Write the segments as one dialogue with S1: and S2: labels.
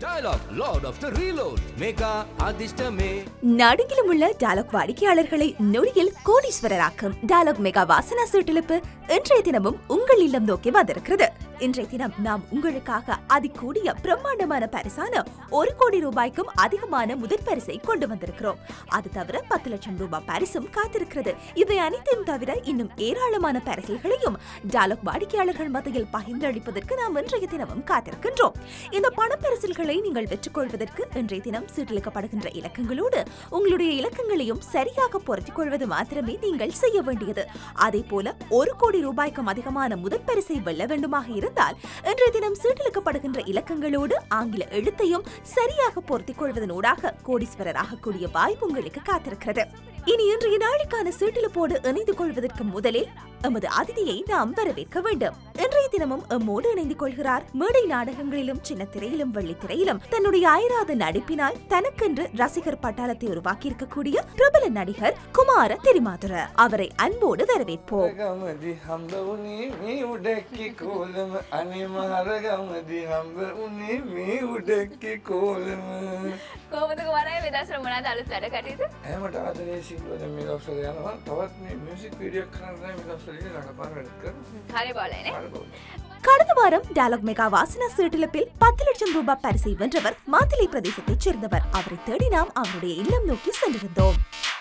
S1: Dialogue Lord of the Reload Mega அதிர்ஷ்டமே
S2: நாடெங்கிலும் உள்ள டாலக் வாடிக்கையாளர்களை நொடியில் கோடீஸ்வரராக்கும் டாலக் மெகா வாசனா சீட்டிழப்பு இன்றைய தினமும் உங்கள் இல்லம் நோக்கி வந்திருக்கிறது இன்றைய தினம் நாம் உங்களுக்காக அதிகூடிய பிரம்மாண்டமான பரிசான ஒரு கோடி ரூபாய்க்கும் அதிகமான முதற் பரிசை கொண்டு வந்திருக்கிறோம் அது தவிர பத்து லட்சம் ரூபாய் பரிசும் காத்திருக்கிறது இவை அனைத்தையும் தவிர இன்னும் ஏராளமான பரிசல்களையும் டாலக் வாடிக்கையாளர்கள் மத்தியில் பகிர்ந்தளிப்பதற்கு நாம் இன்றைய தினமும் காத்திருக்கின்றோம் இந்த பணப்பரிசல்களை நீங்கள் வெற்றுக்கொள்வதற்கு இன்றைய தினம் சீட்டளிக்கப்படுகின்ற இலக்கங்களோடு உங்களுடைய இலக்கங்களையும் சரியாக பொருத்திக் கொள்வது மாத்திரமே நீங்கள் செய்ய வேண்டியது அதே போல ஒரு கோடி ரூபாய்க்கும் அதிகமான முதற் பரிசை வெல்ல வேண்டுமாக இருந்தால் இன்றைய தினம் சீட்டளிக்கப்படுகின்ற இலக்கங்களோடு ஆங்கில எழுத்தையும் சரியாக பொருத்திக் கொள்வதனூடாக கோடீஸ்வரராக கூடிய வாய்ப்பு உங்களுக்கு காத்திருக்கிறது இனி இன்றைய நாளுக்கான சீட்டிழப்போடு இணைந்து கொள்வதற்கு முதலில் எமது அதிதியை நாம் வரவேற்க வேண்டும் இன்றைய தினமும் எம்மோடு இணைந்து கொள்கிறார் மேடை நாடகங்களிலும் சின்ன திரையிலும் வெள்ளி திரையிலும் தன்னுடைய அயராத நடிப்பினால் தனக்கென்று ரசிகர் பட்டாளத்தை உருவாக்கி இருக்கக்கூடிய பிரபல நடிகர் குமார திரிமாதுர அவரை அன்போடு வரவேற்போம்
S3: ගමදි හම්බ වනේ මේ උඩැක්කි කෝලම අනේ මහර ගමදි හම්බ වනේ මේ උඩැක්කි කෝලම
S4: කොහොමද කුමාරය වෙදසර මොනවද අලුත් වැඩ කටයුතු?
S3: ඇමට ආදරේ සිංහල මේ දවස්වල යනවා තවත් මේ මියුසික් වීඩියෝ කරන්න මේ දවස්වල රඟපාන වැඩ කරනවා
S4: හරි බෝලයිනේ.
S3: බලන්න.
S2: கடந்த வாரம் டயலாக் மெகா வாசனா சீட்டிழப்பில் பத்து லட்சம் ரூபாய் பரிசை வென்றவர் மாத்திலை பிரதேசத்தைச் சேர்ந்தவர் அவரை தேடி நாம் அவருடைய இல்லம் நோக்கி சென்றிருந்தோம்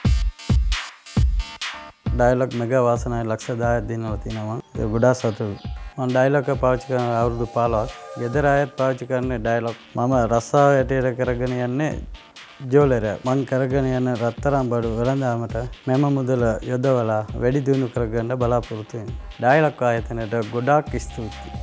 S5: ඩයිලොක් මෙග වාසනයි ලක්ෂ දායක් දිනල තිනවා ඒ ගොඩා සතුරු මන් ඩයිලොක පාච්චි කරන අවුරුදු පාලක් ගෙදර අයත් පාච්චි කරන්නේ ඩයිලොක් මම රස්සාාව ඇටයට කරගෙන යන්නේ ජෝලෙර මං කරගෙන යන්න රත්තරම් බඩු වෙළඳාමට මෙම මුදල යොදවලා වැඩි දියුණු කරගන්න බලාපොරොතුවෙන් ඩයිලොක් ආයතනයට ගොඩාක් ස්තුතියි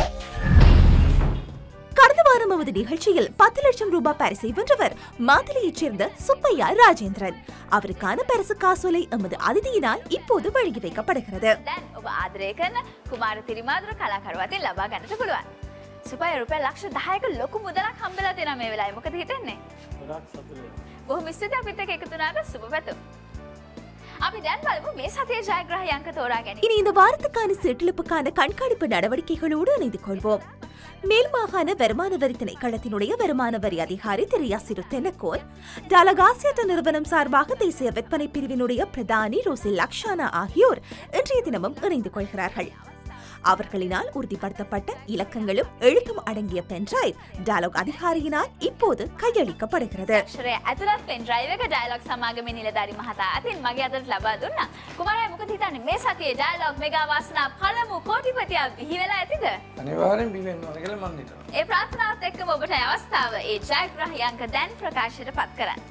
S2: கடந்த வாரம் நமது நிகழ்ச்சியில் பத்து லட்சம் ரூபாய் பரிசை வென்றவர் மாத்திலையைச் சேர்ந்த சுப்பையா ராஜேந்திரன் அவருக்கான பரிசு காசோலை எமது அதிதியினால் இப்போது வழங்கி வைக்கப்படுகிறது
S4: දැන් ඔබ ආදරය කරන කුමාර තිරිමාදුර කලාකරුවතින් ලබා ගන්නට පුළුවන්. සුපය රුපියල් ලක්ෂ 10ක ලොකු මුදලක් හම්බෙලා තියෙනවා මේ වෙලාවේ. මොකද හිතන්නේ? බොහොම ස්තුතියි අපිත් එක්ක එකතු වුණාට සුබ පැතුම්. අපි දැන් බලමු මේ සතියේ ජයග්‍රහී අංක තෝරා ගැනීම.
S2: இனி இந்த வாரத்துக்கான சீட்டிழப்புக்கான கண்காணிப்பு நடவடிக்கைகளோடு இணைந்து கொள்வோம் மேல் மாகாண வருமான வரி திணைக்களத்தினுடைய வருமான வரி அதிகாரி திரு யாசிரு தென்னக்கோன் டாலகாசியட்ட நிறுவனம் சார்பாக தேசிய விற்பனை பிரிவினுடைய பிரதானி ரோசி லக்ஷானா ஆகியோர் இன்றைய தினமும் இணைந்து கொள்கிறார்கள் அவர்களினால் உறுதிப்படுத்தப்பட்ட இலக்கங்களும் எழுத்தும் அடங்கிய பென்டிரைவ் டாலோக் அதிகாரியினால் இப்போது கையளிக்கப்படுகிறது
S4: අක්ෂරය ඇතුළත් පෙන් ඩ්‍රයිව් එක ඩයලොග් සමාගමේ නිලධාරි මහතා අතින් මගේ අතට ලබා දුන්නා. කුමාරයා මොකද හිතන්නේ මේ සතියේ ඩයලොග් මෙගා වාසනා පළමු කෝටිපතියා බිහි වෙලා ඇතිද?
S3: අනිවාර්යෙන් බිවෙන්න ඕන කියලා මං හිතනවා
S4: ඒ ප්‍රාර්ථනාවත් එක්කම ඔබට අවස්ථාව ඒ ජයග්‍රහී අංක දැන් ප්‍රකාශයට පත් කරන්න.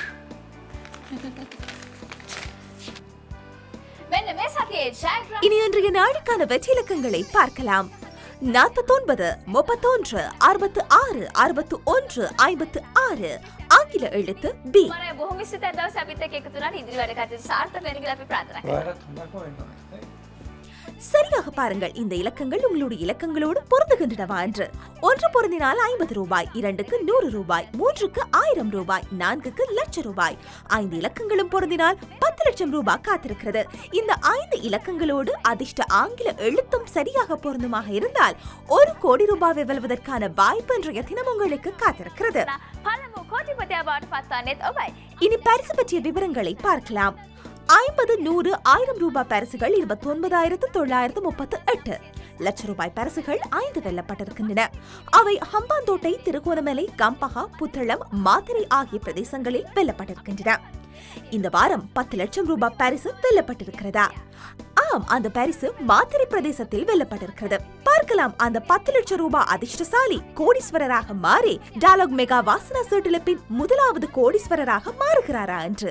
S4: මෙන්න මේ සතියේ ජයග්‍රහී
S2: இனி இன்றைய நாளுக்கான வெற்றி இலக்கங்களை பார்க்கலாம் நாற்பத்தொன்பது முப்பத்தொன்று அறுபத்து ஆறு அறுபத்து ஒன்று ஐம்பத்து ஆறு ஆங்கில எழுத்து பி
S4: කුමාරයා බොහොම ස්තුතියි අද දවසේ අපිත් එක්ක එකතු වුණාට ඉදිරි වැඩ කටයුතු සාර්ථක වෙන්න කියලා අපි ප්‍රාර්ථනා කරනවා.
S3: ඔයාලත් හොඳක්ම වෙන්න ඕනේ
S2: சரியாக பாருங்கள் இந்த இலக்கங்கள் உங்களுடைய இலக்கங்களோடு பொருந்துகின்றனவா என்று ஒன்று பொருந்தினால் ஐம்பது ரூபாய் இரண்டுக்கு நூறு ரூபாய் மூன்றுக்கு ஆயிரம் ரூபாய் நான்குக்கு லட்சம் ரூபாய் ஐந்து இலக்கங்களும் பொருந்தினால் பத்து லட்சம் ரூபாய் காத்திருக்கிறது இந்த ஐந்து இலக்கங்களோடு அதிர்ஷ்ட ஆங்கில எழுத்தும் சரியாக பொருந்துமாக இருந்தால் ஒரு கோடி ரூபாவை வெல்வதற்கான வாய்ப்பு இன்றைய தினம் உங்களுக்கு காத்திருக்கிறது
S4: පළමු කෝටිපතියා බවට පත්වන්නේත් ඔබයි.
S2: இனி பரிசு பற்றிய விவரங்களை பார்க்கலாம் ஐம்பது நூறு ஆயிரம் ரூபாய் பரிசுகள் இருபத்தி ஒன்பதாயிரத்து தொள்ளாயிரத்து முப்பத்து எட்டு லட்ச ரூபாய் பரிசுகள் ஐந்து வெல்லப்பட்டிருக்கின்றன அவை ஹம்பாந்தோட்டை திருகோணமலை கம்பஹா புத்தளம் மாத்திரை ஆகிய பிரதேசங்களில் வெல்லப்பட்டிருக்கின்றன இந்த வாரம் பத்து லட்சம் ரூபாய் பரிசு வெல்லப்பட்டிருக்கிறதா ஆம் அந்த பரிசு மாத்திரை பிரதேசத்தில் வெல்லப்பட்டிருக்கிறது பார்க்கலாம் அந்த பத்து லட்சம் ரூபாய் அதிர்ஷ்டசாலி கோடீஸ்வரராக மாறி டாலக் மெகா வாசனா சீட்டிழப்பின் முதலாவது கோடீஸ்வரராக மாறுகிறாரா என்று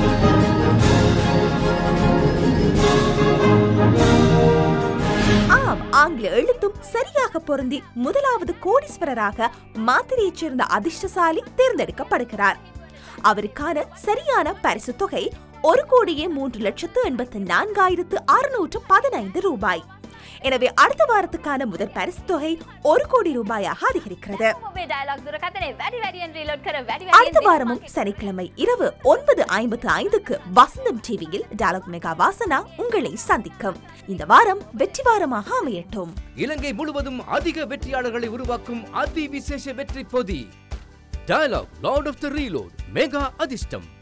S2: ஆம் ஆங்கில எழுத்தும் சரியாக பொருந்தி முதலாவது கோடீஸ்வரராக மாத்திரையைச் சேர்ந்த அதிர்ஷ்டசாலி தேர்ந்தெடுக்கப்படுகிறார் அவருக்கான சரியான பரிசு தொகை ஒரு கோடியே மூன்று லட்சத்து எண்பத்து நான்காயிரத்து அறுநூற்று பதினைந்து ரூபாய் எனவே அடுத்த வாரத்துக்கான முதல் பரிசு தொகை ஒரு கோடி ரூபாயாக அதிகரிக்கிறது
S4: ඔබේ ඩයලොග් දුරකථනය වැඩි වැඩියෙන් රීලෝඩ් කර වැඩි
S2: அடுத்த
S4: වැඩියෙන්
S2: வாரமும் சனிக்கிழமை இரவு ஒன்பது ஐம்பத்து ஐந்துக்கு வசந்தம் டிவியில் டாலக் மெகா வாசனா உங்களை சந்திக்கும் இந்த வாரம் வெற்றி வாரமாக அமையட்டும்
S1: இலங்கை முழுவதும் அதிக வெற்றியாளர்களை உருவாக்கும் அதி விசேஷ வெற்றி பொதி Dialogue Lord of the Reload Mega Adishtam